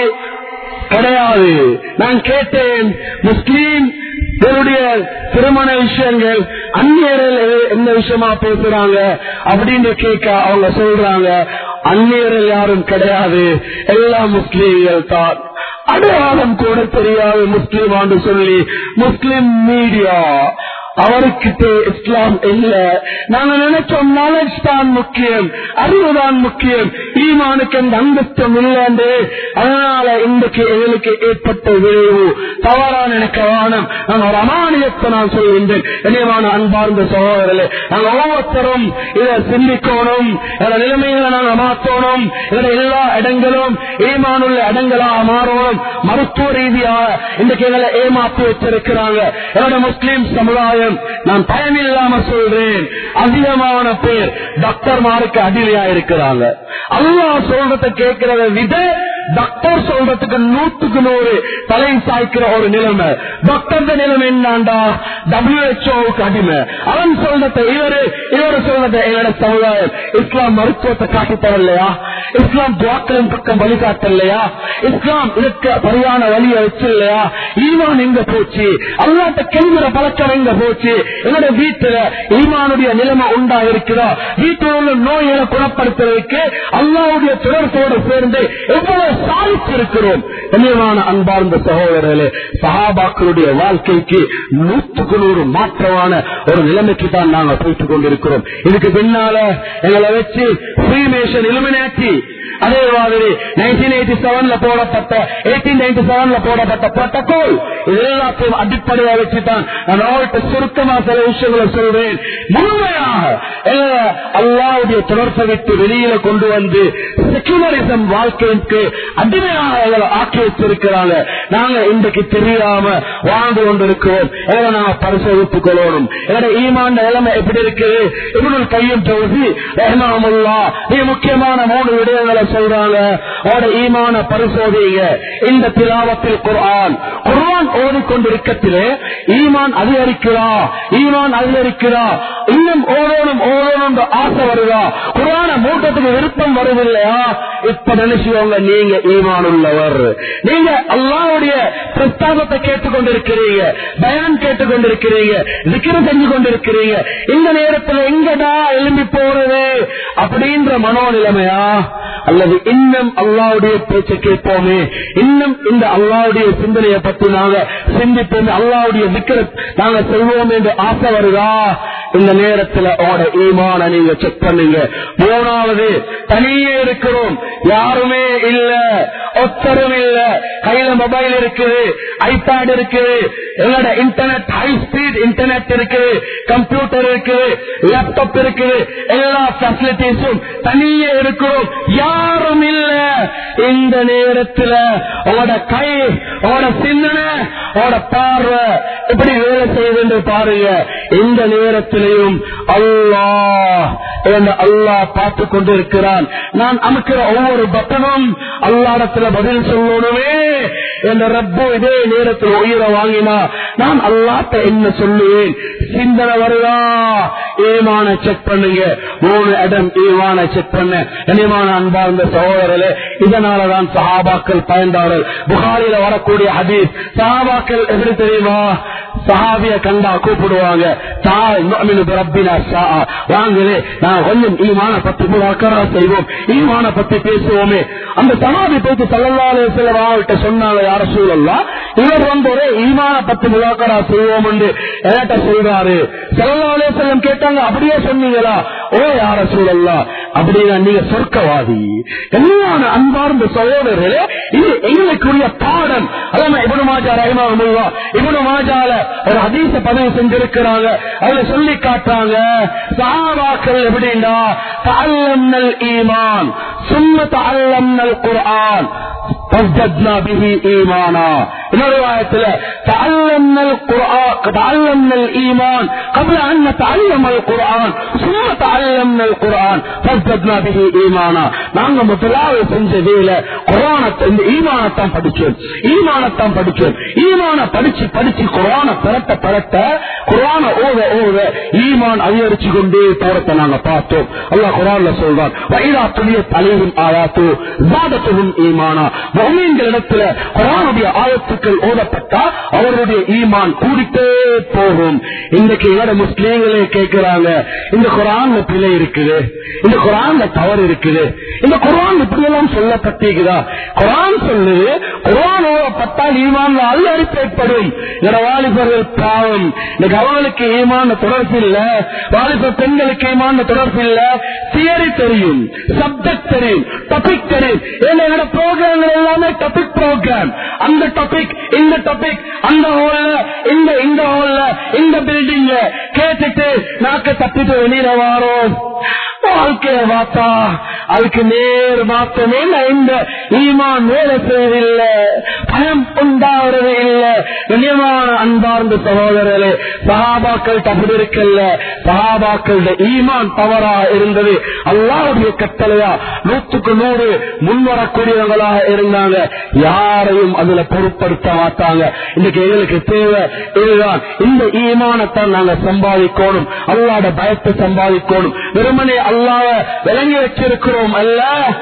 Speaker 2: கிடையாது நான் கேட்டேன் முஸ்லீம் இவருடைய திருமண விஷயங்கள் அந்நியர்கள் என்ன விஷயமா பேசுறாங்க அப்படின்னு கேட்க அவங்க சொல்றாங்க அந்நியர்கள் யாரும் கிடையாது எல்லா முஸ்லீம்கள் தான் அடையாளம் கூட தெரியாது முஸ்லீம் ஆண்டு சொல்லி முஸ்லிம் மீடியா அவருக்கிட்ட இஸ்லாம் இல்ல நாங்க நினைச்சோம் நாலேஜ் தான் முக்கியம் அறிவுதான் முக்கியம் ஈமானுக்கு அந்த அந்தஸ்தம் இல்லைன்னு அதனால இன்றைக்கு எங்களுக்கு ஏற்பட்ட விளைவு தவறா நினைக்க வேணும் நான் ஒரு அமானியத்தை நான் சொல்கின்றேன் இனியமான அன்பார்ந்த சகோதரர்களே நாங்க ஒவ்வொருத்தரும் இதை சிந்திக்கணும் எங்க நிலைமைகளை நாங்க மாற்றணும் எங்க எல்லா இடங்களும் ஈமானுள்ள இடங்களாக மாறணும் மருத்துவ ரீதியாக இன்றைக்கு எங்களை ஏமாற்றி வச்சிருக்கிறாங்க என்னோட முஸ்லீம் சமுதாயம் நான் பயமில்லாம சொல்றேன் அதிகமான பேர் டாக்டர்மாருக்கு அடிலையா இருக்கிறாங்க அல்லாஹ் சொல்றத கேட்கிறத விட டாக்டர் சொல்றதுக்கு நூத்துக்கு நூறு தலை சாய்க்கிற ஒரு நிலைமை டாக்டர் நிலைமை என்னண்டா டபிள்யூஹெச்ஓவுக்கு அடிமை அவன் சொல்றத இவரு இவரு சொல்றத எங்களோட சமுதாயம் இஸ்லாம் மருத்துவத்தை காட்டி தரலையா இஸ்லாம் துவாக்களின் பக்கம் வழிகாட்டலையா இஸ்லாம் இதற்கு சரியான வழியை வச்சில்லையா ஈமான் எங்க போச்சு அல்லாட்ட கெஞ்சுற பழக்கம் எங்க போச்சு என்னோட வீட்டுல ஈமானுடைய நிலைமை உண்டா இருக்குதா வீட்டில் உள்ள நோய்களை குணப்படுத்துறதுக்கு அல்லாவுடைய தொடர்போடு சேர்ந்து எவ்வளவு சாதிச்சிருக்கிறோம் கண்ணியமான அன்பார்ந்த சகோதரர்களே சஹாபாக்களுடைய வாழ்க்கைக்கு நூற்றுக்கு நூறு மாற்றமான ஒரு நிலைமைக்கு தான் நாங்க போயிட்டு கொண்டிருக்கிறோம் இதுக்கு பின்னால எங்களை வச்சு ஃப்ரீமேஷன் இலுமினாட்டி அதே மாதிரி நைன்டீன் எயிட்டி செவன்ல போடப்பட்ட எயிட்டீன் நைன்டி செவன்ல போடப்பட்ட புரோட்டோகால் இது எல்லாத்தையும் அடிப்படையா வச்சுதான் நான் அவர்கிட்ட சுருக்கமா சில விஷயங்களை சொல்றேன் முழுமையாக எங்களை அல்லாவுடைய தொடர்பை விட்டு வெளியில கொண்டு வந்து செக்குலரிசம் வாழ்க்கைக்கு அடிமையாக எங்களை ஆக்கி வச்சிருக்கிறாங்க நாங்க இன்றைக்கு தெரியாம வாழ்ந்து கொண்டிருக்கிறோம் எங்களை நாங்க பரிசோதித்துக் கொள்ளணும் எங்களோட ஈமான் நிலைமை எப்படி இருக்குது இவனுள் கையும் தோசி ரஹ்மாமுல்லா நீ முக்கியமான மூணு விடயங்களை சொல்றாங்க அவட ஈமான பரிசோதிங்க இந்த திலாவத்தில் குர்ஆன் குர்ஆன் ஓடிக்கொண்டிருக்கத்திலே ஈமான் அதிகரிக்கிறா ஈமான் அதிகரிக்கிறா இன்னும் ஓடணும் ஓடணும் ஆசை வருதா குரான மூட்டத்துக்கு விருப்பம் வருதில்லையா இப்ப நினைச்சுவாங்க நீங்க ஈமான் உள்ளவர் நீங்க அல்லாவுடைய பிரஸ்தாபத்தை கேட்டுக்கொண்டிருக்கிறீங்க பயான் கேட்டுக்கொண்டிருக்கிறீங்க விக்கிரம் செஞ்சு கொண்டிருக்கிறீங்க இந்த நேரத்தில் எங்கடா எழும்பி போறது அப்படின்ற மனோநிலைமையா அல்லது இன்னும் அல்லாவுடைய பேச்சை கேட்போமே இன்னும் இந்த அல்லாவுடைய சிந்தனையை பற்றி நாங்க சிந்திப்போம் அல்லாவுடைய விக்கிர நாங்க செய்வோம் என்று ஆசை வருதா இந்த நேரத்தில் ஓட ஈமான நீங்க செக் பண்ணுங்க மூணாவது தனியே இருக்கிறோம் யாருமே இல்ல ஒத்தரும் இல்ல கையில மொபைல் இருக்குது ஐபேட் இருக்குது எங்களோட இன்டர்நெட் ஹை ஸ்பீட் இன்டர்நெட் இருக்குது கம்ப்யூட்டர் இருக்குது லேப்டாப் இருக்குது எல்லா பெசிலிட்டிஸும் தனியே இருக்கும் யாரும் இல்ல இந்த நேரத்துல உங்களோட கை உங்களோட சிந்தனை உங்களோட பார்வை எப்படி வேலை செய்யுது பாருங்க இந்த நேரத்திலையும் அல்லாஹ் என்ற அல்லாஹ் பார்த்து கொண்டிருக்கிறான் நான் அமுக்கிற ஒவ்வொரு பட்டனும் அல்லாடத்துல பதில் சொல்லணுமே என்ற ரப்பு இதே நேரத்தில் உயிரை வாங்கினா நான் அல்லாட்ட என்ன சொல்லுவேன் சிந்தனை வருதா ஈமான செக் பண்ணுங்க மூணு இடம் ஈமான செக் பண்ண கனிமான அன்பார்ந்த சகோதரர்களே இதனாலதான் சஹாபாக்கள் பயந்தார்கள் புகாரில வரக்கூடிய ஹதீஸ் சஹாபாக்கள் எப்படி தெரியுமா சஹாபிய கண்டா கூப்பிடுவாங்க தாய் முஃமினு பிரப்பினா ஷா. வாங்களே நான் கொஞ்சம் ஈமான பத்தி முலாக்கரா செய்வோம் ஈமான பத்தி பேசுவோமே அந்த சஹாபி போயிட்டு சல்லல்லாஹு சில அவர்கிட்ட சொன்னாங்க யார சூழல்லாம் இவர் வந்து ஒரே ஈமான பத்தி முலாக்கரா செய்வோம் என்று என்கிட்ட சொல்றாரு சல்லல்லாஹு செல்லம் கேட்டாங்க அப்படியே சொன்னீங்களா ஓ யார சூழல்லா அப்படின்னா நீங்க சொர்க்கவாதி என்னையான அன்பார்ந்த சகோதரர்களே இது எங்களுக்குரிய பாடம் அதான் இவனு மாஜா ரஹிமா இவனு மாஜால ஒரு ஹதீச பதிவு செஞ்சிருக்கிறாங்க அதுல சொல்லி காட்டுறாங்க சஹாபாக்கள் எப்படின்னா தஅல்லம்னல் ஈமான் சும்ம தஅல்லம்னல் குர்ஆன் فازددنا به ايمانا இன்னொரு வாயத்துல تعلمنا القرآن تعلمنا الايمان قبل ان نتعلم القرآن ثم تعلمنا القرآن فازددنا به ايمانا நாங்க முதலாவது செஞ்ச வேலை குரானத்தை இந்த ஈமானத்தான் படிச்சோம் ஈமானத்தான் படிச்சோம் ஈமான படிச்சு படிச்சு குரான பரட்ட பரட்ட குரான ஓத ஓத ஈமான் அதிகரிச்சு கொண்டே போறத நாங்க பார்த்தோம் அல்லாஹ் குரான்ல சொல்றான் வைரா துணிய தலையும் ஆயாத்து ஜாதத்துவும் ஈமானா மொமீன்களிடத்துல குரானுடைய ஆயத்துக்கள் ஓதப்பட்டா அவருடைய ஈமான் கூடிட்டே போகும் இன்னைக்கு எங்களோட முஸ்லீம்களே கேட்கிறாங்க இந்த குரான்ல பிழை இருக்குது இந்த குரான்ல தவறு இருக்குது இந்த குரான் இப்படி எல்லாம் சொல்லப்பட்டிருக்குதா குரான் சொல்லுது குரான் ஓதப்பட்டால் ஈமான்ல அல்லறிப்பு ஏற்படும் எங்களோட வாலிபர்கள் பாவம் இன்னைக்கு அவங்களுக்கு ஈமான தொடர்பு இல்ல வாலிப பெண்களுக்கு ஈமான தொடர்பு இல்ல தியரி தெரியும் சப்ஜெக்ட் தெரியும் டாபிக் தெரியும் ஏன்னா என்னோட ப்ரோக்ராம்கள் எல்லாமே டாபிக் ப்ரோக்ராம் அந்த டாபிக் இந்த டாபிக் அந்த ஹோல்ல இந்த இந்த ஹோல்ல இந்த பில்டிங்ல கேட்டுட்டு நாக்க தப்பிட்டு வெளியில வாரோம் வாழ்க்கைய பார்த்தா அதுக்கு நேர் மாத்தமே இந்த ஈமான் வேலை செய்வதில்லை பயம் உண்டாகிறது இல்லை கண்ணியமான அன்பார்ந்த சகோதரர்களே சகாபாக்கள் அப்படி இருக்கல்ல சகாபாக்களுடைய ஈமான் தவறா இருந்தது அல்லாவுடைய கட்டளையா நூற்றுக்கு நூறு முன்வரக்கூடியவங்களாக இருந்தாங்க யாரையும் அதுல பொருட்படுத்த மாட்டாங்க இன்னைக்கு எங்களுக்கு தேவை இதுதான் இந்த ஈமானத்தான் நாங்க சம்பாதிக்கணும் அல்லாட பயத்தை சம்பாதிக்கணும் வெறுமனே அல்லாவ விளங்கி வச்சிருக்கிறோம் அல்ல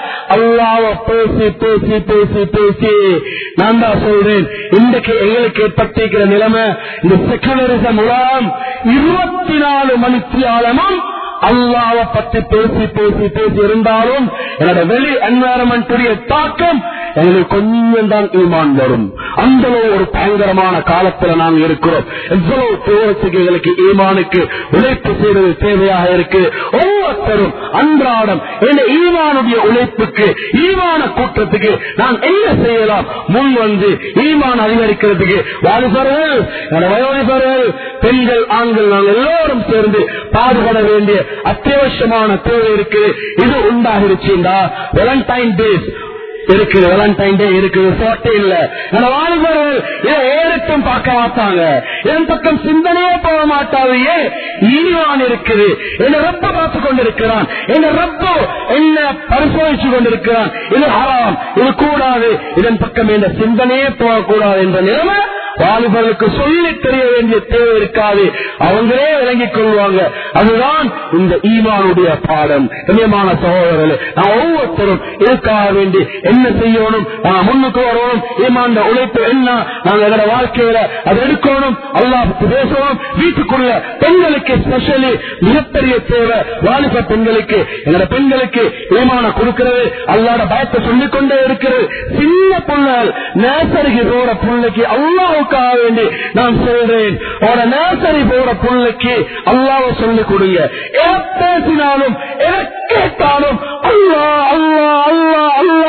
Speaker 2: அல்லாவ பேசி பேசி பேசி பேசி நான் தான் சொல்றேன் இன்றைக்கு எங்களுக்கு ஏற்பட்டிருக்கிற நிலைமை இந்த செக்குலரிசம் உலகம் இருபத்தி நாலு மணித்தியாலமும் அல்லாவை பற்றி பேசி பேசி பேசி இருந்தாலும் என்னோட வெளி என்வாரன்மெண்ட் தாக்கம் எங்களுக்கு கொஞ்சம் தான் ஈமான் வரும் அந்த அளவு ஒரு பயங்கரமான காலத்துல நாங்க இருக்கிறோம் எவ்வளவு தூரத்துக்கு எங்களுக்கு ஈமானுக்கு உழைப்பு செய்வது தேவையாக இருக்கு ஒவ்வொருத்தரும் அன்றாடம் இந்த ஈமானுடைய உழைப்புக்கு ஈமான கூட்டத்துக்கு நான் என்ன செய்யலாம் முன் வந்து ஈமான் அதிகரிக்கிறதுக்கு வாலிபர்கள் வயோதிபர்கள் பெண்கள் ஆண்கள் நாங்கள் எல்லோரும் சேர்ந்து பாடுபட வேண்டிய அத்தியாவசியமான தேவை இருக்கு இது உண்டாகிருச்சுண்டா வேலண்டைன் டேஸ் இருக்குது வேலண்டைன் டே இருக்குது போட்டே இல்ல நம்ம வாலிபர்கள் இதை ஏறட்டும் பார்க்க மாட்டாங்க என் பக்கம் சிந்தனையே போக மாட்டாது ஏன் ஈவான் இருக்குது என்ன ரப்ப பார்த்து கொண்டிருக்கிறான் என்ன ரப்போ என்ன பரிசோதிச்சு கொண்டிருக்கிறான் இது ஹராம் இது கூடாது இதன் பக்கம் என்ற சிந்தனையே போகக்கூடாது என்ற நிலைமை வாலிபர்களுக்கு சொல்லி தெரிய வேண்டிய தேவை இருக்காது அவங்களே விளங்கிக் கொள்வாங்க அதுதான் இந்த ஈமானுடைய பாடம் கண்ணியமான சகோதரர்களே நான் ஒவ்வொருத்தரும் இதுக்காக வேண்டி என்ன செய்யணும் நான் முன்னுக்கு வரணும் ஈமான் உழைப்பு என்ன நாங்க எங்களோட வாழ்க்கையில அதை எடுக்கணும் அல்லாஹுக்கு பேசணும் வீட்டுக்குள்ள பெண்களுக்கு ஸ்பெஷலி மிகப்பெரிய தேவை வாலிப பெண்களுக்கு எங்களோட பெண்களுக்கு ஈமான கொடுக்கிறது அல்லாட பயத்தை சொல்லிக் கொண்டே இருக்கிறது சின்ன புள்ளல் நேசரிக்கு போற புள்ளைக்கு அல்லாவுக்காக வேண்டி நான் சொல்றேன் ஒரு நேசரி போற புள்ளைக்கு அல்லாவை சொல்லிக் கொடுங்க எதை பேசினாலும் எதை கேட்டாலும் அல்லா அல்லா அல்லா அல்லா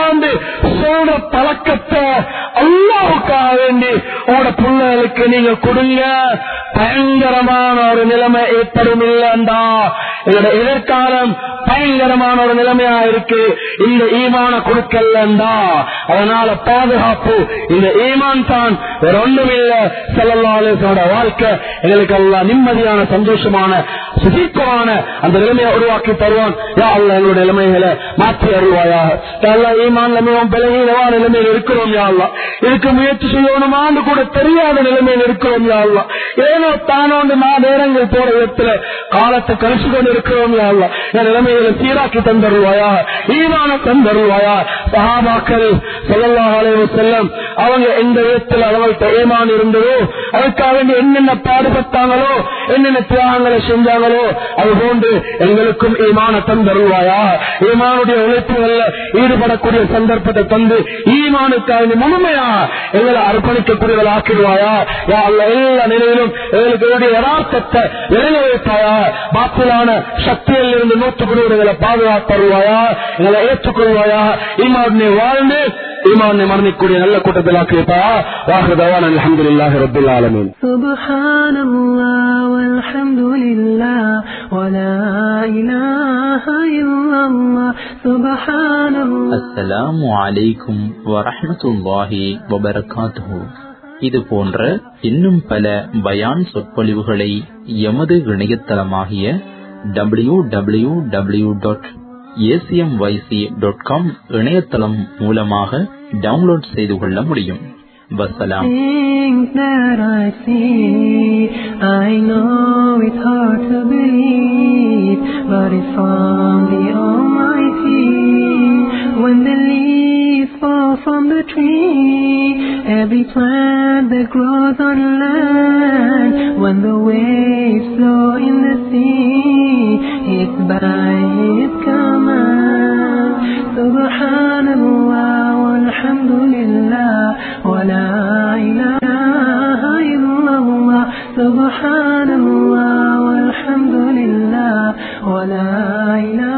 Speaker 2: வேண்டி உங்களோட பிள்ளைகளுக்கு நீங்க கொடுங்க பயங்கரமான ஒரு நிலைமை ஏற்படும் இல்லைண்டா எங்களோட எதிர்காலம் பயங்கரமான ஒரு நிலைமையா இருக்கு இந்த ஈமான கொடுக்கலண்டா அதனால பாதுகாப்பு இந்த ஈமான் தான் வேற ஒன்றும் இல்ல செல்லல்லாசோட வாழ்க்கை எங்களுக்கு எல்லாம் நிம்மதியான சந்தோஷமான சுதீர்க்கமான அந்த நிலைமையை உருவாக்கி தருவான் யா அல்ல எங்களுடைய நிலைமைகளை மாற்றி அருள்வாயாக யா அல்லாஹ் ஈமான் மிகவும் பலகீனமான நிலைமையில் இருக்கிறோம் யா அல்லாஹ் இதுக்கு முயற்சி செய்யணுமான்னு கூட தெரியாத நிலைமையில் இருக்கிறோம் யா அல்லாஹ் ஏனோ தானோண்டு நான் நேரங்கள் போற விதத்துல காலத்தை கழிச்சு கொண்டு இருக்கிறோம் யா அல்லாஹ் என் நிலைமைகளை சீராக்கி தந்தருவாயா ஈமான தந்தருவாயா சஹாபாக்கள் ஸல்லல்லாஹு அலைஹி வஸல்லம் அவங்க எந்த விதத்தில் அவங்கள்ட்ட ஈமான் இருந்ததோ அதுக்காக வேண்டி என்னென்ன பாடுபட்டாங்களோ என்னென்ன தியாகங்களை செஞ்சாங்களோ அது போன்று எங்களுக்கும் ஈமான தந்தருவாயா ஈமானுடைய உழைப்புகள்ல ஈடுபடக்கூடிய சந்தர்ப்பத்தை தந்து ஈமானுக்காக முழுமையா எங்களை அர்ப்பணிக்கக்கூடியவர்கள் ஆக்கிடுவாயா யா அல்லாஹ் எல்லா நிலையிலும் எங்களுக்கு என்னுடைய யதார்த்தத்தை நிறைவேற்றாயா பாத்திலான சக்தியில் இருந்து நூற்றுக்குடியவர்களை பாதுகாத்தருவாயா எங்களை ஏற்றுக்கொள்வாயா ஈமானை வாழ்ந்து ஈமானை மரணிக்கூடிய நல்ல கூட்டத்தில் ஆக்கியிருப்பா வாகுதவான் அலமதுல்லாஹி ரபுல் ஆலமீன்
Speaker 3: سبحان الله والحمد لله ولا إله إلا الله سبحان الله
Speaker 4: அஸ்ஸலாமு அலைக்கும் வரஹ்மத்துல்லாஹி வபரகாத்துஹு இது போன்ற இன்னும் பல பயான் சொற்பொழிவுகளை எமது இணையதளமாகிய W W W dot ACMYC dot com இணையதளம் மூலமாக டவுன்லோட் செய்து கொள்ள முடியும் வசலாம்
Speaker 3: Things that I see, I know it's hard to believe, but it's from the Almighty. When the leaves fall from the tree, every plant that grows on land, when the waves flow in the sea, it's by His command. Subhanallah, walhamdulillah, wa la ilaha illallah. Subhanallah, walhamdulillah, wa la ilaha